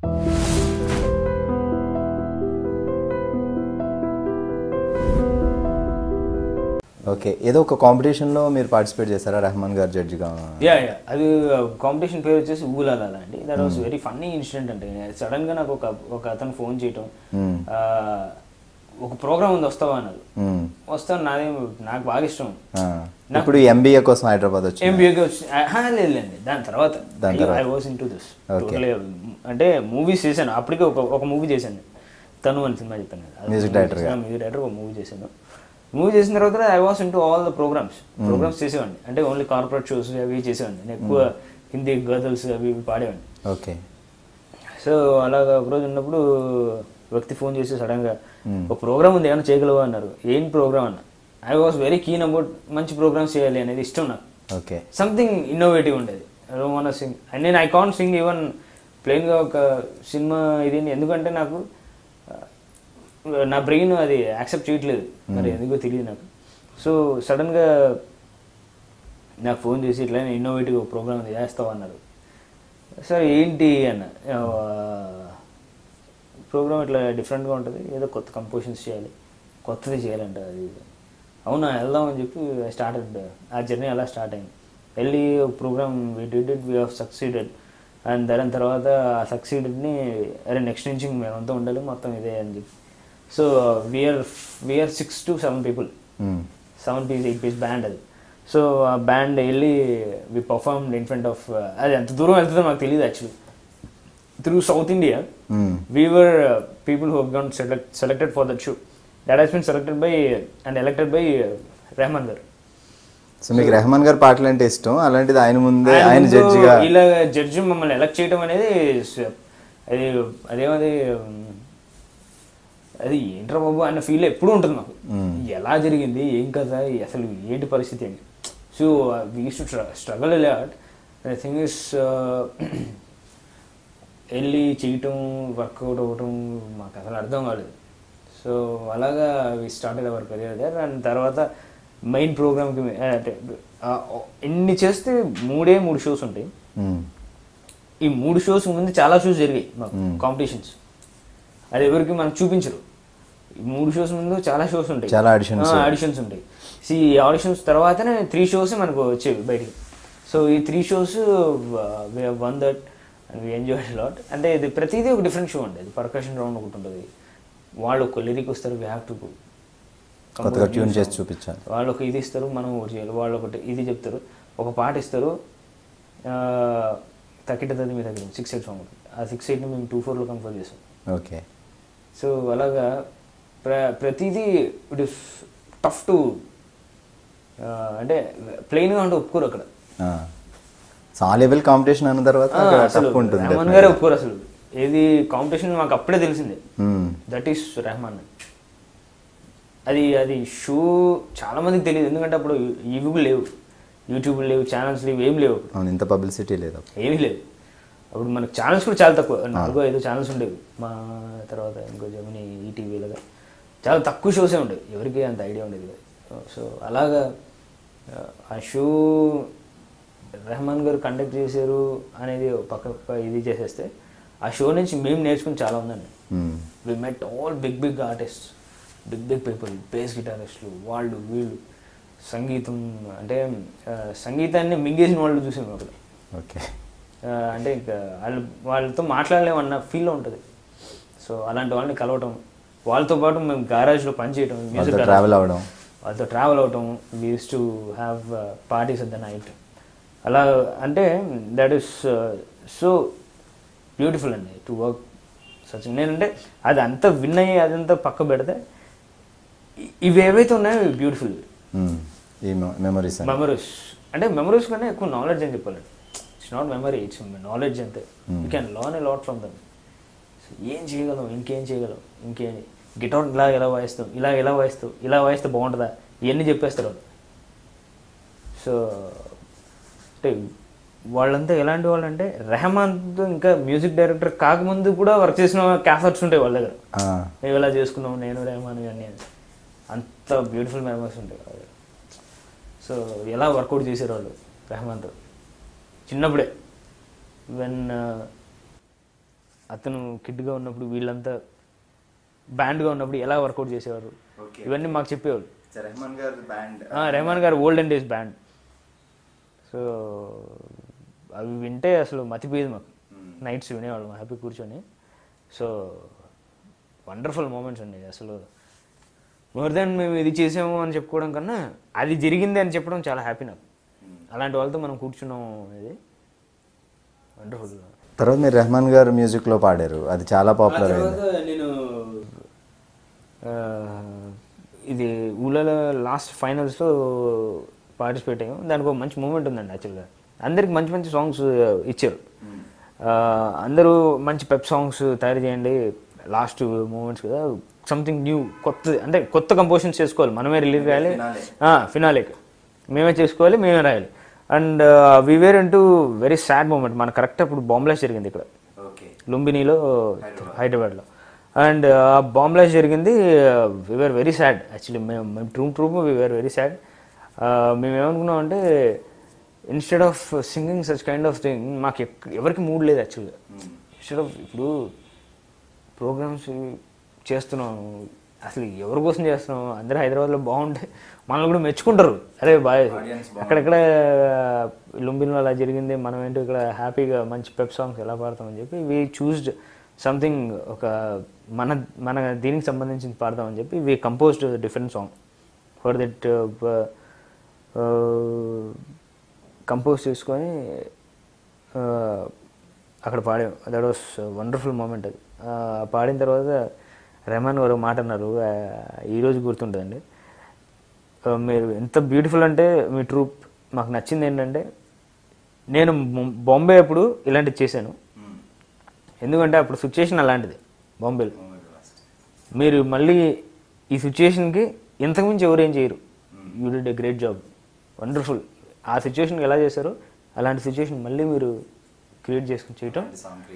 Okay ఏదో ఒక కాంపిటీషన్లో మీరు పార్టిసిపేట్ చేశారా రెహమాన్ గారు జడ్జిగా యా యా అది కాంపిటీషన్ పేరు వచ్చేసి ఊలాలా అండి that was very funny incident అంటే సడన్ గా నాకు ఒక ఒక అతను ఫోన్ చేయటం మ్మ్. ఆ, ఒక ప్రోగ్రామ్ ఉంది వస్తావా అన్నారు మ్మ్. వస్తాను నాదే నాకు బాగా ఇష్టం ఆ. ఇప్పుడు ఎంబీఏ కోసం హైదరాబాద్ వచ్చి ఎంబీఏకి వచ్చి ఆహా, లేదులేండి దాని తర్వాత దాని తర్వాత. I was in to this Okay. అంటే మూవీస్ చేశాను అప్పటికే ఒక ఒక మూవీ చేశాను తను అని సినిమా చెప్పాను కదా. అది Music movie director గా. చేశాను, music director ఒక మూవీ చేశాను మూవీ చేసిన తర్వాత I was in to all the programs programs చేసేవాడిని అంటే ఓన్లీ కార్పొరేట్ షోస్ అవి చేసేవాడిని నేను ఎక్కువ హిందీ గజల్స్ అవి ఇవి పాడేవాడిని ఓకే సో అలాగా ఒకరోజు ఉన్నప్పుడు వ్యక్తి ఫోన్ చేసి సడన్గా ఒక ప్రోగ్రామ్ ఉంది ఏమైనా చేయగలవా అన్నారు ఏం ప్రోగ్రామ్ అన్న I was very keen about మంచి ప్రోగ్రామ్స్ చేయాలి అనేది ఇష్టం నాకు ఓకే సంథింగ్ ఇన్నోవేటివ్ ఉండేది I don't want sing and నేను ఐ కాంట్ సింగ్ ఈవెన్ ప్లెయిన్గా ఒక సినిమా ఇది ఎందుకంటే నాకు ఆ, నా బ్రెయిన్ అది యాక్సెప్ట్ చేయట్లేదు మరి ఎందుకో తెలియదు నాకు సో సడన్గా నాకు ఫోన్ చేసి ఇట్లా ఇన్నోవేటివ్ ప్రోగ్రామ్ చేస్తావు అన్నారు సార్ ఏంటి అన్న ప్రోగ్రామ్ ఇట్లా డిఫరెంట్గా ఉంటుంది ఏదో కొత్త కంపోజిషన్స్ చేయాలి కొత్తది చేయాలంట అది ఇది. అవునా వెళ్దాం అని చెప్పి స్టార్టెడ్ ఆ జర్నీ అలా స్టార్ట్ అయింది వెళ్ళి program we did it we have succeeded and దాని తర్వాత ఆ సక్సీడెడ్ని అరే నెక్స్ట్ నుంచి మేమంతా ఉండాలి మొత్తం ఇదే అని చెప్పి so we are we are six to seven people hmm. Seven piece eight piece band అది సో ఆ బ్యాండ్ వెళ్ళి we perform in front of అది ఎంత దూరం వెళ్తుందో మాకు తెలియదు actually through South India hmm. we were uh, people who have gone select, selected for that show. That has been selected by uh, and elected by uh, Rahman gar. So మీకు రెహమాన్ గారి పాటలు అంటే ఇష్టం అలాంటిది ఆయన ముందే ఆయన ఆయన ముందు జడ్జిగా ఇలా జడ్జి మమ్మల్ని ఎలక్ట్ చేయడం అనేది స- అది అదేమది um, అది ఏంట్రా బాబు అన్న ఫీల్ ఎప్పుడూ ఉంటుంది మాకు ఎలా జరిగింది ఏం కదా అసలు ఏంటి పరిస్థితి అని so we used to struggle lot I thing is వెళ్ళి చేయటం వర్కౌట్ అవ్వటం మాకు అసలు అర్థం కాలేదు సో అలాగా we started our career there and తర్వాత మెయిన్ ప్రోగ్రామ్కి అంటే ఆ, ఎన్ని చేస్తే మూడే మూడు షోస్ ఉంటాయి మ్మ్. ఈ మూడు షోస్ ముందు చాలా షోస్ జరిగాయి మాకు Hmm. కాంపిటీషన్స్ అది ఎవరికి మనకు చూపించరు ఈ మూడు షోస్ ముందు చాలా షోస్ ఉంటాయి చాలా auditions. ఆడిషన్స్ ఉంటాయి సో ఈ ఆడిషన్స్ తర్వాతనే త్రీ షోస్ మనకు వచ్చేవి బయటికి సో ఈ three shows one that and we enjoy lot అంటే ఇది ప్రతిదీ ఒక డిఫరెంట్ షో ఉండేది పర్కషన్ రౌండ్ ఒకటి ఉంటుంది వాళ్ళు ఒక లిరిక్ వస్తారు వీ హ్యావ్ టు కొత్తగా ట్యూన్ చేసి చూపించాలి వాళ్ళు ఒక ఇది ఇస్తారు మనం ఒకటి చేయాలి వాళ్ళు ఒకటి ఇది చెప్తారు ఒక పాట ఇస్తారు తక్కిట తది మీ దగ్గర సిక్స్ ఎయిట్ సాంగ్ ఉంటుంది ఆ సిక్స్ ఎయిట్ని మేము టూ ఫోర్లో కంపోజ్ చేసాం ఓకే సో అలాగా ప్ర ప్రతిదీ ఇట్ ఇస్ టఫ్ టు అంటే ప్లెయిన్గా అంటే ఒప్పుకోరు అక్కడ సో ఆ లెవెల్ కాంపిటీషన్ అన్న తర్వాత ఆ, అక్కడ అసలు తప్పు ఉంటుంది రెహమాన్ గారే ఒప్పుకోరు అసలు ఏది కాంపిటీషన్ మాకు అప్పుడే తెలిసిందే మ్మ్. దట్ ఈస్ రెహమాన్ అది అది షో చాలా మందికి తెలియదు ఎందుకంటే అప్పుడు ఇవి కూడా లేవు యూట్యూబ్ లేవు ఛానల్స్ లేవు ఏం లేవు అప్పుడు అవును ఇంత పబ్లిసిటీ లేదు అప్పుడు. ఏమీ లేవు అప్పుడు మనకు ఛానల్స్ కూడా చాలా తక్కువ నాలుగో ఐదో ఛానల్స్ ఉండేవి మా తర్వాత ఇంకో జమిని ఈటీవీలుగా చాలా తక్కువ షోసే ఉండేవి ఎవరికి అంత ఐడియా ఉండేది కాదు సో అలాగా ఆ, ఆ షో రెహమాన్ గారు కండక్ట్ చేశారు అనేది ఒక పక్క పక్క ఇది చేసేస్తే ఆ షో నుంచి మేము నేర్చుకుని చాలా ఉందండి మ్మ్. We met all big big artist big big people bass గిటారిస్టులు వాళ్ళు వీళ్ళు సంగీతం అంటే ఆ, సంగీతాన్ని మింగేసిన వాళ్ళు చూసాము అక్కడ ఓకే ఆ, అంటే ఇంకా వాళ్ళు వాళ్ళతో మాట్లాడలేమన్న ఫీల్ ఉంటుంది సో అలాంటి వాళ్ళని కలవటం వాళ్ళతో పాటు మేము గారాజ్లో పనిచేయటం మ్యూజిక్ వాళ్ళతో ట్రావెల్ అవ్వడం వాళ్ళతో ట్రావెల్ అవటం we used to have parties at the night అలా అంటే దట్ ఈస్ సో బ్యూటిఫుల్ అండి టు వర్క్ సచ్ నేనంటే అది అంతా విన్ అయ్యి అదంతా పక్క పెడితే ఇ- ఇవి ఏవైతే ఉన్నాయో ఇవి బ్యూటిఫుల్ మ్మ్. ఈ మెమరీస్ మెమరీస్ అంటే మెమరీస్ కన్నా ఎక్కువ నాలెడ్జ్ అని చెప్పాలండి it's not memory it's knowledge అంతే you can learn a lot from them ఏం చేయగలం ఇంకేం చేయగలం ఇంకేం గిటార్ ఇలా ఎలా వాయిస్తాం ఇలా ఎలా వాయిస్తావు ఇలా వాయిస్తే బాగుంటుందా ఇవన్నీ చెప్పేస్తారు వాళ్ళు సో అంటే వాళ్ళంతా ఎలాంటి వాళ్ళు అంటే రెహమాన్తో ఇంకా మ్యూజిక్ డైరెక్టర్ కాకముందు కూడా వర్క్ చేసిన క్యాసెట్స్ ఉంటాయి వాళ్ళ దగ్గర మేము ఇలా చేసుకున్నాం నేను రెహమాన్ ఇవన్నీ అని. అంత బ్యూటిఫుల్ మెమరీస్ ఉంటాయి వాళ్ళ దగ్గర. సో ఎలా వర్కౌట్ చేశారు వాళ్ళు రెహమాన్తో చిన్నప్పుడే వెన్ అతను కిడ్గా ఉన్నప్పుడు వీళ్ళంతా బ్యాండ్గా ఉన్నప్పుడు ఎలా వర్కౌట్ చేసేవారు ఇవన్నీ మాకు చెప్పేవాళ్ళు రెహమాన్ గారి బ్యాండ్ ఆ, రెహమాన్ గారు ఓల్డెన్ డేస్ బ్యాండ్ సో అవి వింటే అసలు మతిపోయేది మాకు నైట్స్ వినేవాళ్ళం హ్యాపీ కూర్చొని సో వండర్ఫుల్ మూమెంట్స్ అండి అసలు మోర్ దాన్ మేము ఇది చేసాము అని చెప్పుకోవడం కన్నా అది జరిగింది అని చెప్పడం చాలా హ్యాపీ నాకు అలాంటి వాళ్ళతో మనం కూర్చున్నాం అనేది వండర్ఫుల్ తర్వాత మీరు రెహమాన్ గారు మ్యూజిక్ లో పాడారు అది చాలా పాపులర్ అయింది నేను ఆ, ఇది ఊళ్ళలో లాస్ట్ ఫైనల్స్లో పార్టిసిపేట్ అయ్యాం దానికి ఒక మంచి మూమెంట్ ఉందండి యాక్చువల్గా అందరికి మంచి మంచి సాంగ్స్ ఇచ్చారు ఆ, అందరూ మంచి పెప్ సాంగ్స్ తయారు చేయండి లాస్ట్ మూమెంట్స్ కదా సంథింగ్ న్యూ కొత్త అంటే కొత్త కంపోజిషన్స్ చేసుకోవాలి మనమే రిలీజ్ రాయాలి ఫినాలేకి మేమే చేసుకోవాలి మేమే రాయాలి అండ్ వివేర్ అంటూ వెరీ సాడ్ మూమెంట్ మన కరెక్ట్ అప్పుడు బాంబ్లాస్ జరిగింది ఇక్కడ ఓకే లుంబినీలో హైదరాబాద్లో అండ్ ఆ బాంబ్ బ్లాస్ట్ జరిగింది వీఆర్ వెరీ సాడ్ యాక్చువల్లీ మేము మేము ట్రూమ్ ట్రూమ్ వీఆర్ వెరీ సాడ్ మేము ఏమనుకున్నాం అంటే instead of singing such kind of thing మాకు ఎక్- ఎవరికి మూడ్ లేదు యాక్చువల్గా ఇన్స్టెడ్ ఆఫ్ ఇప్పుడు ప్రోగ్రామ్స్ చేస్తున్నాం అసలు ఎవరి కోసం చేస్తున్నాం అందరూ హైదరాబాద్లో బాగుంటే మనల్ని కూడా మెచ్చుకుంటారు అరే బాయ్ అక్కడెక్కడ లుంబిన్లో అలా జరిగింది మనం ఏంటో ఇక్కడ హ్యాపీగా మంచి పెప్ సాంగ్స్ ఎలా పాడతామని చెప్పి వీ చూస్డ్ సంథింగ్ ఒక మన మన దీనికి సంబంధించింది పాడదామని చెప్పి we composed different song for that compose చేసుకొని ఆ, అక్కడ పాడాం దట్ వాస్ వండర్ఫుల్ మూమెంట్ అది ఆ, పాడిన తర్వాత రెహమాన్ గారు ఒక మాట అన్నారు ఆ, ఈరోజు గుర్తుంటుందండి ఆ, మీరు ఎంత బ్యూటిఫుల్ అంటే మీ ట్రూప్ మాకు నచ్చింది ఏంటంటే నేను బొం- బాంబే అప్పుడు ఇలాంటివి చేశాను ఎందుకంటే అప్పుడు సిచ్యుయేషన్ అలాంటిది బాంబేలో మీరు మళ్ళీ ఈ సిచ్యుయేషన్కి ఇంతకుమించి ఎవరేం చేయరు you did a great job wonderful ఆ సిచ్యుయేషన్కి ఎలా చేశారో అలాంటి సిచ్యుయేషన్ మళ్ళీ మీరు క్రియేట్ చేసుకుని చేయటం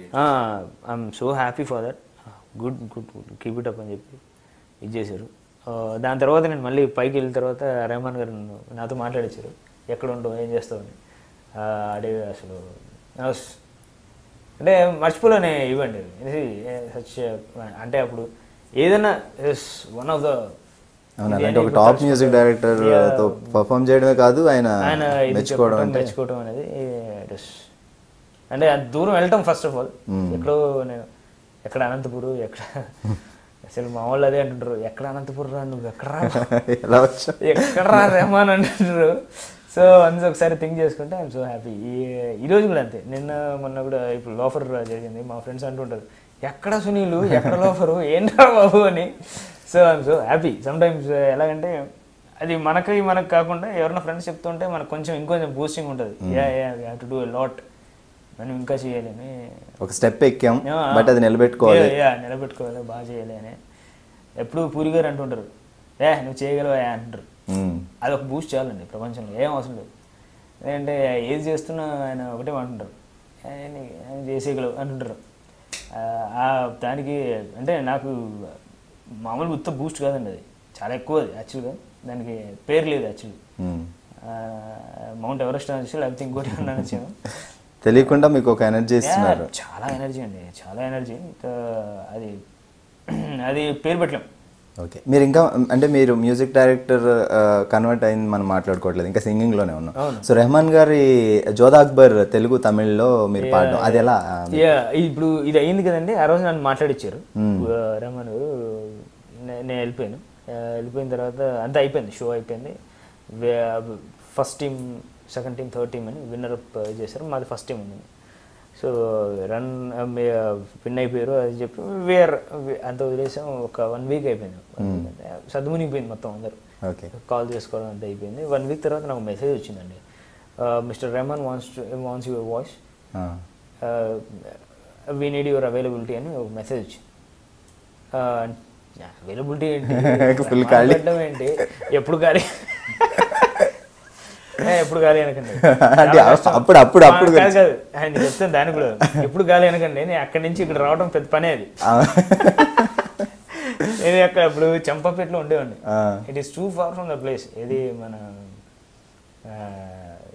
I'm so happy for that good good good keep it up అని చెప్పి ఇది చేశారు ఆ, దాని తర్వాత నేను మళ్ళీ పైకి వెళ్ళిన తర్వాత రెహమాన్ గారు నన్ను- నాతో మాట్లాడించారు ఎక్కడ ఉండవు ఏం చేస్తావు అని ఆ, అడే అసలు I was అంటే మర్చిపోలేని ఇవ్వండి ఇది సచ్ అంటే అప్పుడు ఏదైనా వన్ ఆఫ్ ద అవును అలాంటి ఒక టాప్ మ్యూజిక్ డైరెక్టర్ తో పర్ఫామ్ చేయడమే కాదు ఆయన ఆయన ఇది మెచ్చుకోవడం చెప్పడం, అంటే మెచ్చుకోవడం అనేది it is- అంటే అది దూరం వెళ్ళటం ఫస్ట్ ఆఫ్ ఆల్ ఎక్కడో నేను ఎక్కడ అనంతపురం ఎక్కడ అసలు మా వాళ్ళు అదే అంటుంటారు ఎక్కడ అనంతపురం రా నువ్వు ఎక్కడ రా ఎలా వచ్చా ఎక్కడ రా రెహమాన్ అంటున్నారు సో అందులో ఒకసారి థింక్ చేసుకుంటే ఐఎమ్ సో హ్యాపీ ఈ ఈ రోజు కూడా అంతే నిన్న మొన్న కూడా ఇప్పుడు లోఫర్ జరిగింది మా ఫ్రెండ్స్ అంటుంటారు ఎక్కడ సునీలు ఎక్కడ లోఫరు ఏంట్రా బాబు అని so I'm so happy sometimes ఎలాగంటే అది మనకి మనకు కాకుండా ఎవరైనా ఫ్రెండ్స్ చెప్తుంటే మనకు కొంచెం ఇంకొంచెం బూస్టింగ్ ఉంటుంది yeah yeah to do lot మనం ఇంకా చేయాలి అని ఒక స్టెప్ ఎక్కాం ఆ, బట్ అది నిలబెట్టుకోవాలి యా, యా, నిలబెట్టుకోవాలి బాగా చేయాలి అని ఎప్పుడు పూరి గారు అంటుంటారు ఏ నువ్వు చేయగలవా అంటారు మ్మ్. అది ఒక బూస్ట్ చాలండి ప్రపంచంలో ఏం అవసరం లేదు ఎందుకంటే ఏది చేస్తున్నా ఆయన ఒకటే అంటుంటారు ఆయన ఆయన చేసేయగలవు అంటుంటారు ఆ, ఆ దానికి అంటే నాకు మామూలు ఉత్త బూస్ట్ కాదండి అది చాలా ఎక్కువ అది యాక్చువల్గా దానికి పేరు లేదు యాక్చువల్లీ మ్మ్. మౌంట్ ఎవరెస్ట్ అనొచ్చు లేకపోతే ఇంకోటి ఏమన్నా అనొచ్చు తెలియకుండా మీకు ఒక ఎనర్జీ ఇస్తున్నారు Yeah, చాలా ఎనర్జీ అండి చాలా ఎనర్జీ అది అది పేరు పెట్టలేం ఓకే మీరు ఇంకా అంటే మీరు మ్యూజిక్ డైరెక్టర్ కన్వర్ట్ అయింది మనం మాట్లాడుకోవట్లేదు ఇంకా సింగింగ్ లోనే ఉన్నాం సో రెహమాన్ గారి జోధా అక్బర్ తెలుగు తమిళ్లో మీరు పాడడం అది ఎలా యా ఇప్పుడు ఇది అయింది కదండి ఆ రోజు నన్ను మాట్లాడిచ్చారు రమణ్ నేను వెళ్ళిపోయాను ఆ, వెళ్ళిపోయిన తర్వాత అంతా అయిపోయింది షో అయిపోయింది first team second team third team అని విన్నర్ అప్ చేశారు మాది ఫస్ట్ టీం ఉంది సో రన్ విన్ అయిపోయారు అది చెప్పి వేర్ అంత వదిలేసాం ఒక వన్ వీక్ అయిపోయింది సద్దుమునిగిపోయింది మొత్తం అందరూ ఓకే కాల్ చేసుకోవడం అంతా అయిపోయింది వన్ వీక్ తర్వాత నాకు మెసేజ్ వచ్చిందండి mister Rahman wants wants your voice we need your availability అని ఒక మెసేజ్ వచ్చింది అవైలబిలిటీ ఏంటి Full ఖాళీ. మాట్లాడడం ఏంటి ఎప్పుడు ఖాళీ ఏ, ఎప్పుడు ఖాళీ అనకండి అంటే అప్పుడు అప్పుడు అప్పుడు కాదు కాదు ఆయన చెప్తాను దాని కూడా ఎప్పుడు ఖాళీ అనకండి నేను అక్కడి నుంచి ఇక్కడ రావడం పెద్ద పనే అది నేను అక్కడ ఇప్పుడు చంపపేటలో ఉండేవాడిని it is too far from the place ఇది మన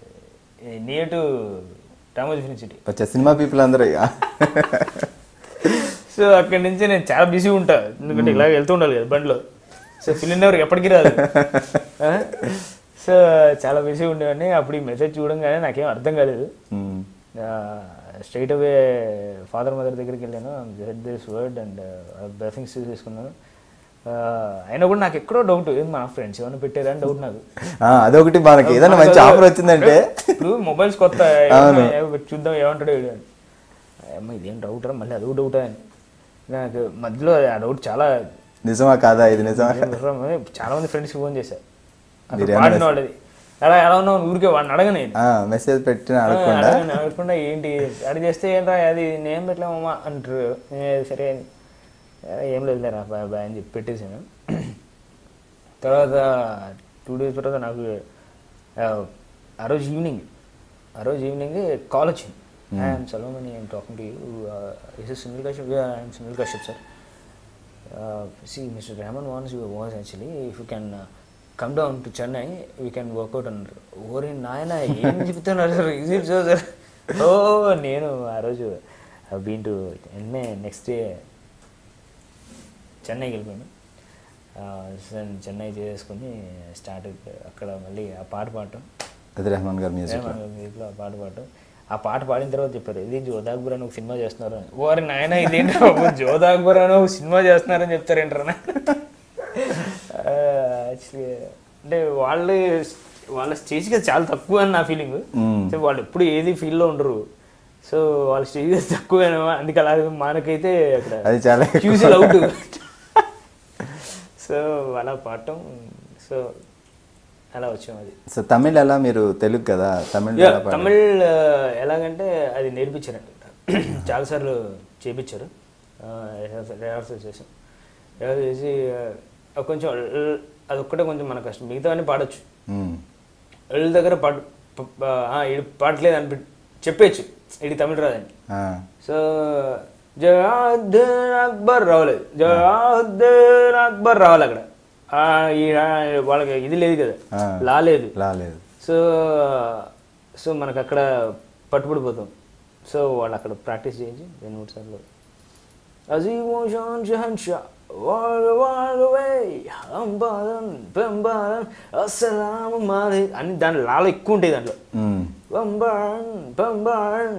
near to Ramoji film city వచ్చే సినిమా పీపుల్ అందరూ ఇక. సో అక్కడి నుంచి నేను చాలా బిజీ ఉంటా ఎందుకంటే ఇలా వెళ్తూ ఉండాలి కదా బండిలో సో ఫిలిం నెవర్ ఎప్పటికీ రాదు ఆ? సో చాలా బిజీ ఉండేవాడిని అప్పుడు ఈ మెసేజ్ చూడంగానే నాకేం అర్థం కాలేదు మ్మ్. స్ట్రైట్ అవే ఫాదర్ మదర్ దగ్గరికి వెళ్ళాను జెడ్ దిస్ వర్డ్ అండ్ బ్లెస్సింగ్స్ తీసుకున్నాను Uh, అయినా కూడా నాకు ఎక్కడో డౌట్ మన ఫ్రెండ్స్ ఏమైనా పెట్టారా అని డౌట్ నాకు ఆ, అదొకటి మనకి ఏదైనా మంచి ఆఫర్ వచ్చిందంటే ఇప్పుడు మొబైల్స్ కొత్త ఏమన్నా చూద్దాం ఏమంటాడు వీడు అని అమ్మ ఇదేం డౌట్ రా మళ్ళీ అదొక డౌటా అని నాకు మధ్యలో ఆ డౌట్ చాలా నిజమా కాదా ఇది నిజమా ఏం వివరం అని చాలా మంది ఫ్రెండ్స్కి ఫోన్ చేశారు అక్కడ మీరు పాడిన వాళ్ళది ఎలా ఎలా ఉన్నావు అని ఊరికే వాడిని అడగను నేను ఆ, మెసేజ్ పెట్టిన అడగకుండా అడగను, అడగకుండా ఏంటి అది చేస్తే ఏంట్రా అది నేను పెట్టలేమమ్మా అంటారు ఏ, సరే అని "ఏ, ఏం లేదు లేరా బాయ్ బాయ్ అని చెప్పి పెట్టేసాను తర్వాత టూ డేస్ తర్వాత నాకు ఆ, ఆ రోజు ఈవినింగ్ ఆ రోజు ఈవినింగ్ కాల్ వచ్చింది ఐఎమ్ సలోమని I'm talking to you is Sunil Kashyap I'm Sunil Kashyap sir see mister Rahman wants your voice actually if you can come down to Chennai we can work out అన్నారు ఓరి నాయన ఏం చెప్తున్నారు సార్ ఈజీ సో సార్ ఓ నేను ఆ రోజు బీన్ టు ఎన్నే నెక్స్ట్ డే చెన్నైకి వెళ్ళిపోయాను ఆ, సరే చెన్నై చేసుకుని స్టార్ట్ అక్కడ మళ్ళీ ఆ పాట పాడటం అది రెహమాన్ గారి మ్యూజిక్ రెహమాన్ గారి music లో ఆ పాట పాడటం ఆ పాట పాడిన తర్వాత చెప్పారు ఇది జోధా అక్బర్ అని ఒక సినిమా చేస్తున్నారు అని ఓరి నాయన ఇదేంటి బాబు, జోధా అక్బర్ అని ఒక సినిమా చేస్తున్నారని చెప్తారేంటారా యాక్చువల్లీ అంటే వాళ్ళు వాళ్ళ స్టేజ్ కి చాలా తక్కువ అని నా ఫీలింగ్ మ్మ్. సో వాళ్ళు ఎప్పుడు ఏది feel లో ఉండరు సో వాళ్ళ స్టేజ్ తక్కువ అందుకే అలా మనకైతే అక్కడ అది చాలా చూసి అవుట్ సో అలా పాడటం సో అలా వచ్చాం అది సో తమిళ్ ఎలా మీరు తెలుగు కదా తమిళ్ Yeah, ఎలా పాడారు? తమిళ్ ఆ, ఎలాగంటే అది నేర్పించారండి చాలాసార్లు చేపించారు రిహార్సల్ చేసాం రిహార్సల్ చేసి ఆ, కొంచెం ల్- అదొక్కటే కొంచెం మన కష్టం మిగతా అన్ని పాడొచ్చు మ్మ్. వాళ్ళ దగ్గర పాడు ప- ప- ఆ, ఇది పాడలేదు అని చెప్పేయచ్చు ఇది తమిళ రాదని ఆ, సో జయాద్దీన్ అక్బర్ రావలేదు జయాద్దీన్ అక్బర్ రావాలి అక్కడ ఆ, ఈ ఆ, వాళ్ళకి ఇది లేదు కదా ఆ. లా లేదు రాలేదు సో సో మనకు అక్కడ పట్టుబడిపోతాం సో వాళ్ళు అక్కడ ప్రాక్టీస్ చేయించి రెండు మూడు సార్లు అజీము షాన్ షహన్ షా వాళ్ళ వాళ్ళవే హంబాదన్ పెంబాదన్ అస్సలాము మాలి అని దాని లాలో ఎక్కువ ఉంటాయి దాంట్లో మ్మ్. పంబాన్ పంబాన్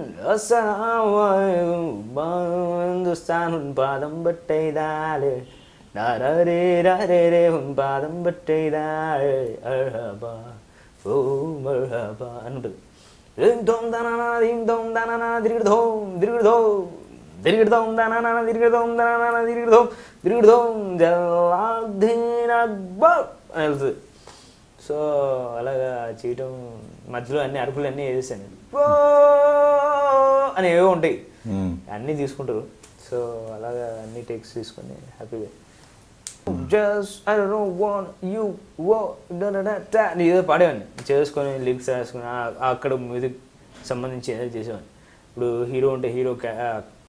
అస్సలాము హిందుస్థాన్ పాదం బట్టైదాలే నారే రే రే ఉన్ పాదం బట్టైదాలే అర్హబా ఓ మర్హబా అని ఉంటుంది దిం దోం దననా దిం దోం దననా దిరిగిడదోం దిరిగిడదోం దిరిగిడదోం దననా దిరిగిడదోం దననా దిరిగిడదోం దిరిగిడదోం జలాద్దీన్ అక్బర్ అని వెళ్తుంది సో అలాగా చేయటం మధ్యలో అన్ని అరుపులు అన్నీ వేసేసాను ఓ అని ఏవో ఉంటాయి మ్మ్. అన్నీ తీసుకుంటారు సో అలాగా అన్ని టేక్స్ తీసుకొని హ్యాపీగా just I don't want you వో అని ఏదో పాడేవాడిని చేసుకొని లిరిక్స్ రాసుకొని ఆ- అక్కడ మ్యూజిక్ సంబంధించి ఏదో చేసేవాడిని ఇప్పుడు హీరో ఉంటే హీరో